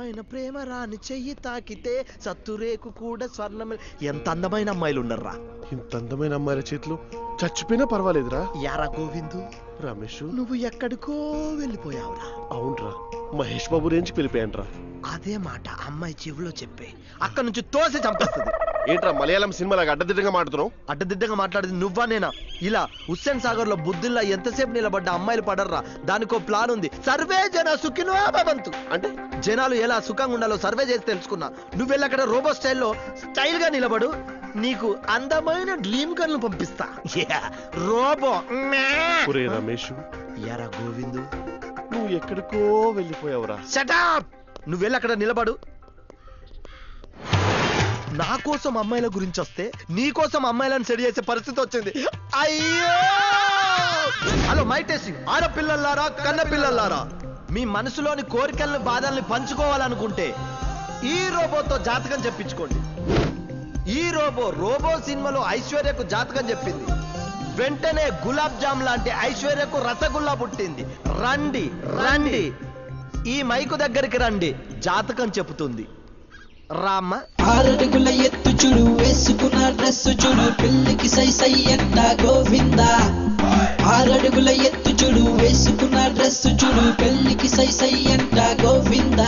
అందమైన ప్రేమ రాని చెయ్యి తాకితే సత్తురేకు కూడా స్వర్ణమే ఎంత అందమైన అమ్మాయిలు ఉన్నారా ఇంత అందమైన అమ్మాయిల చేతిలో చచ్చిపోయినా పర్వాలేదురా యారా గోవిందు రమేష్ నువ్వు ఎక్కడికో వెళ్ళిపోయావురా అవునరా మహేష్ బాబు రేంజ్ పిలిపాయంట్రా అదే మాట అమ్మాయి చెవిలో చెప్పే అక్కడ నుంచి తోసి చంపేస్తుంది ఏంట్రా మలయాళం సినిమాలాగా అడ్డదిడ్డంగా మాడుతున్నావు అడ్డదిడ్డంగా మాట్లాడేది నువ్వా నేనా ఇలా హుస్సేన్ సాగర్ లో బుద్ధిల్లా ఎంతసేపు నిలబడ్డ అమ్మాయిలు పడర్రా దానికో ప్లాన్ ఉంది సర్వే జన సుఖినో భవంతు అంటే జనాలు ఎలా సుఖంగా ఉండాలో సర్వే చేసి తెలుసుకున్నా నువ్వు వెళ్ళి అక్కడ రోబో స్టైల్లో స్టైల్ గా నిలబడు నీకు అందమైన డ్రీమ్ గర్ల్ పంపిస్తా Yeah, రోబో ఒరే రమేష్ ఎరా గోవిందు నువ్వు ఎక్కడికో వెళ్ళిపోయావురా షటప్ నువ్వు వెళ్ళి అక్కడ నిలబడు నా కోసం అమ్మాయిల గురించి వస్తే నీ కోసం అమ్మాయిలను సెడి చేసే పరిస్థితి వచ్చింది అయ్యో హలో మై టెస్టింగ్ ఆడపిల్లలారా కన్న పిల్లలారా మీ మనసులోని కోరికల్ని బాధల్ని పంచుకోవాలనుకుంటే ఈ రోబోతో జాతకం చెప్పించుకోండి ఈ రోబో రోబో సినిమాలో ఐశ్వర్యకు జాతకం చెప్పింది వెంటనే గులాబ్ జామ్ లాంటి ఐశ్వర్యకు రసగుల్లా పుట్టింది రండి రండి ఈ మైకు దగ్గరికి రండి జాతకం చెబుతుంది రామ్మ ఆరడుగుల ఎత్తు చూడు వేసుకున్న డ్రెస్ చూడు పెళ్లికి సై సై అంట గోవింద ఆరడుగుల ఎత్తు చూడు వేసుకున్న డ్రెస్ చూడు పెళ్లికి సై సై అంట Govinda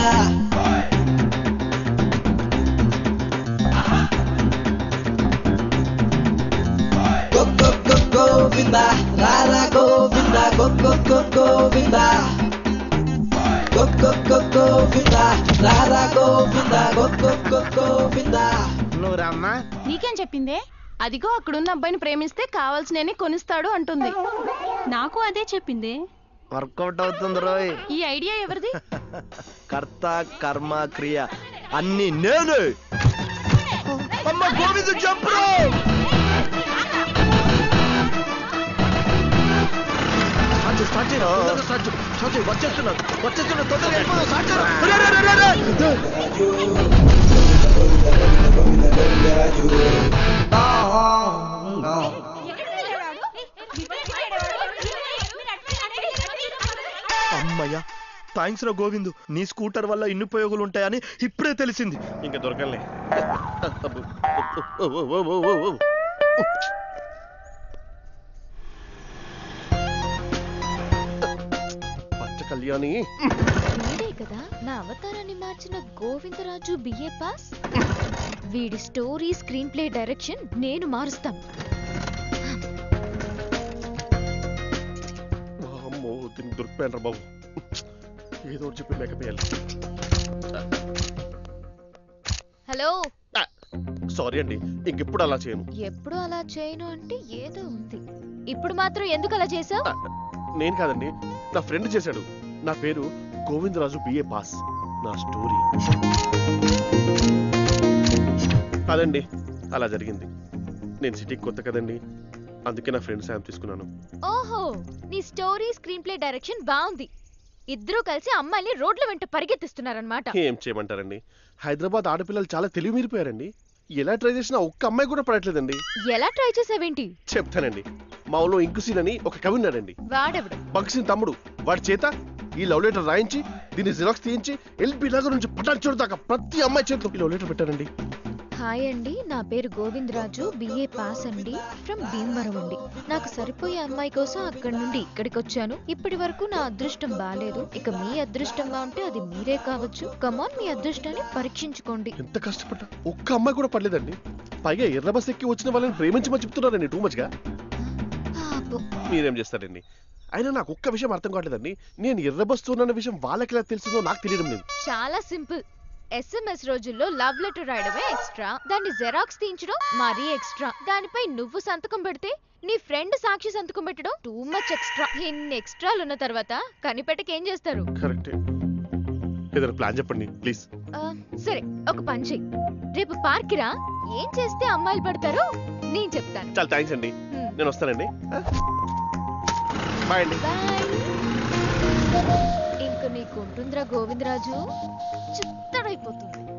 go go go Govinda రారా Govinda go go go Govinda go go go Govinda రారా Govinda go go go Govinda నువ్వు రామ్మ నీకేం చెప్పిందే అదిగో అక్కడున్న అబ్బాయిని ప్రేమిస్తే కావాల్సినని కొనిస్తాడు అంటుంది నాకు అదే చెప్పింది వర్కౌట్ అవుతుంది రోయ్ ఈ ఐడియా ఎవరిది కర్త కర్మ క్రియ అన్ని నేను అమ్మ గోవిందు చెప్పు స్టార్ట్ చేయి తొందరగా స్టార్ట్ చేయి స్టార్ట్ చేయి వచ్చేస్తున్నారు వచ్చేస్తున్నారు తొందరగా వెళ్ళిపోదాం స్టార్ట్ చేయి రే, రే, రే, రే, రే. అమ్మయ్య థ్యాంక్స్ రా గోవిందు నీ స్కూటర్ వల్ల ఇన్ని ఉపయోగాలు ఉంటాయని ఇప్పుడే తెలిసింది ఇంకా దొరకలే పచ్చ కళ్యాణి వీడే కదా నా అవతారాన్ని మార్చిన గోవిందరాజు బిఏ పాస్ వీడి స్టోరీ స్క్రీన్ ప్లే డైరెక్షన్ నేను మారుస్తాను అమ్మో దీనికి దొరికిపోయాను బాబు ఏదో ఒకటి చెప్పి మేకప్ వేయాలి హలో సారీ అండి ఇంకెప్పుడు అలా చేయను ఎప్పుడు అలా చేయను అంటే ఏదో ఉంది ఇప్పుడు మాత్రం ఎందుకు అలా చేసావు నేను కాదండి నా ఫ్రెండ్ చేశాడు నా పేరు గోవిందరాజు బిఏ పాస్ నా స్టోరీ కాదండి అలా జరిగింది నేను సిటీకి కొత్త కదండి అందుకే నా ఫ్రెండ్ సాయం తీసుకున్నాను ఓహో నీ స్టోరీ స్క్రీన్ ప్లే డైరెక్షన్ బాగుంది ఇద్దరూ కలిసి అమ్మాయిని రోడ్ల వెంట పరిగెత్తిస్తున్నారనమాట ఏం చేయమంటారండి హైదరాబాద్ ఆడపిల్లలు చాలా తెలివి మీరిపోయారండి ఎలా ట్రై చేసినా ఒక్క అమ్మాయి కూడా పడట్లేదండి ఎలా ట్రై చేసావేంటి చెప్తానండి మా ఊళ్ళో ఇంకుసీన్ అని ఒక కవి ఉన్నాడండి వాడెవడు భగత్ తమ్ముడు వాడి చేత ఈ లవ్ లెటర్ రాయించి దీన్ని జిరాక్స్ తీయించి ఎల్బీ నగర్ నుంచి పటాన్ చోటు దాకా ప్రతి అమ్మాయి చేతిలో ఈ లవ్ లెటర్ పెట్టారండి హాయ్ అండి నా పేరు గోవిందరాజు బిఏ పాస్ అండి ఫ్రమ్ భీమవరం అండి నాకు సరిపోయే అమ్మాయి కోసం అక్కడి నుండి ఇక్కడికి వచ్చాను ఇప్పటి వరకు నా అదృష్టం బాగాలేదు ఇక మీ అదృష్టం బాగుంటే అది మీరే కావచ్చు కమాన్ మీ అదృష్టాన్ని పరీక్షించుకోండి ఎంత కష్టపడ్డా ఒక్క అమ్మాయి కూడా పడలేదండి పైగా ఎర్ర బస్ ఎక్కి వచ్చిన వాళ్ళని ప్రేమించమని చెప్తున్నారండి టూ మచ్ గా పాపం. మీరేం చేస్తారండి అయినా నాకు ఒక్క విషయం అర్థం కావట్లేదండి నేను ఎర్ర బస్ ఉన్న విషయం వాళ్ళకి ఎలా తెలిసిందో నాకు తెలియడం లేదు చాలా సింపుల్ ఎస్ఎంఎస్ రోజుల్లో లవ్ లెటర్ రాయడమే ఎక్స్ట్రా దాన్ని జెరాక్స్ తీయించడం మరీ ఎక్స్ట్రా దానిపై నువ్వు సంతకం పెడితే నీ ఫ్రెండ్ సాక్షి సంతకం పెట్టడం టూ మచ్ ఎక్స్ట్రా ఇన్ని ఎక్స్ట్రాలు ఉన్న తర్వాత కనిపెట్టకి ఏం చేస్తారు కరెక్టే ఏదైనా ప్లాన్ చెప్పండి ప్లీజ్ ఆ, సరే ఒక పని చెయ్యి రేపు పార్క్ రా ఏం చేస్తే అమ్మాయిలు పడతారో నేను చెప్తాను చాలా థ్యాంక్స్ అండి హ్మ్. నేను వస్తానండి బాయ్ అండి బాయ్ ఇంక నీకు ఉంటుందిరా గోవిందరాజు చిత్తడైపోతుంది